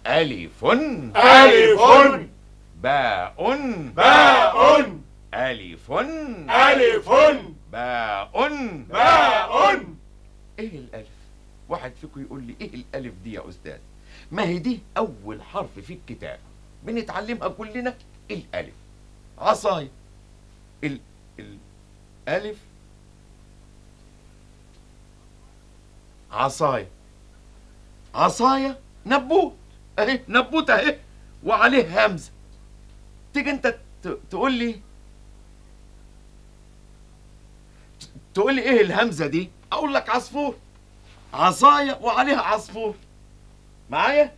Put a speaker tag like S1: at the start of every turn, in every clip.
S1: ألف
S2: ألف
S1: باء
S2: باء
S1: ألف
S2: ألف
S1: باء
S2: باء
S1: إيه الألف؟ واحد فيكم يقول لي إيه الألف دي يا أستاذ؟ ما هي دي أول حرف في الكتاب بنتعلمها كلنا الألف عصاية ال الألف عصاية عصاية نبوت أهي نبوت أهي وعليه همزة تيجي أنت ت- تقول لي تقول لي إيه الهمزة دي؟ أقول لك عصفور عصاية وعليها عصفور معايا؟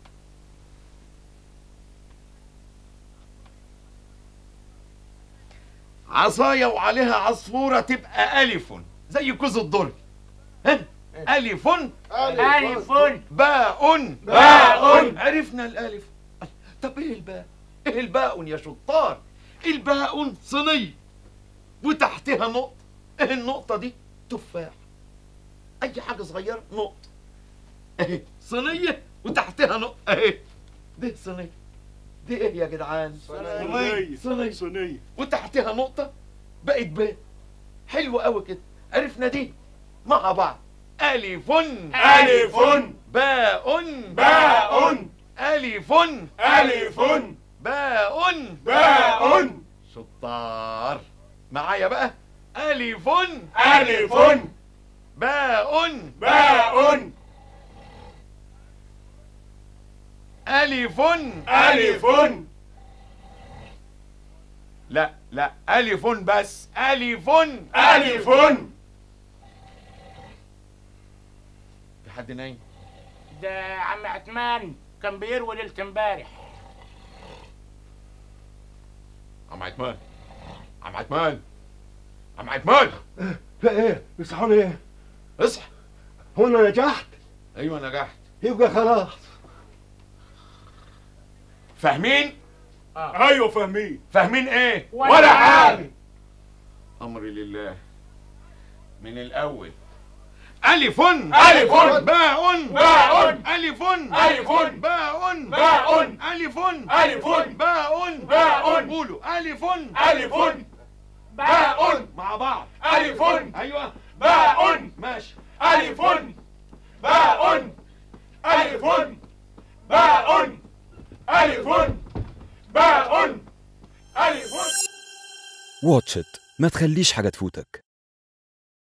S1: عصاية وعليها عصفورة تبقى ألف زي كوز الضر ها؟ ألف
S3: ألف
S1: باء
S2: باء.
S1: عرفنا الألف طب إيه الباء؟ إيه الباء يا شطار؟ الباء صينية وتحتها نقطة إيه النقطة دي؟ تفاح أي حاجة صغيرة نقطة أهي صينية وتحتها نقطة أهي دي صينية دي إيه يا جدعان؟
S2: صينية
S1: صينية
S2: صينية
S1: وتحتها نقطة بقت باء حلو قوي كده عرفنا دي مع بعض ألف
S2: ألف
S1: باء
S2: باء
S1: ألف
S2: ألف
S1: باء
S2: باء
S1: شطار معايا بقى ألف
S2: ألف
S1: باء
S2: باء
S1: ألف
S2: ألف
S1: لا لا ألف بس ألف
S2: ألف
S1: في حد نايم
S3: ده عم عثمان كان بيروي ليلة امبارح
S1: عم عثمان عم عثمان عم عثمان
S4: لا ايه يصحون ايه
S1: اصحى
S4: هو انا نجحت
S1: ايوه نجحت
S4: يبقى خلاص
S1: فاهمين
S2: أيوة فاهمين
S1: فاهمين ايه
S2: ولا حاجة
S1: امري لله من الاول الف
S2: ألف
S1: باء
S2: باء
S1: الف
S2: ألف
S1: باء
S2: باء
S1: الف
S2: ألف
S1: باء
S2: باء
S1: قولوا الف
S2: ألف باء
S1: مع بعض
S2: ألف
S1: ايوه
S2: باء
S1: ماشي
S2: ألف باء ألف باء ألف باء ألف
S5: واتشت ما تخليش حاجة تفوتك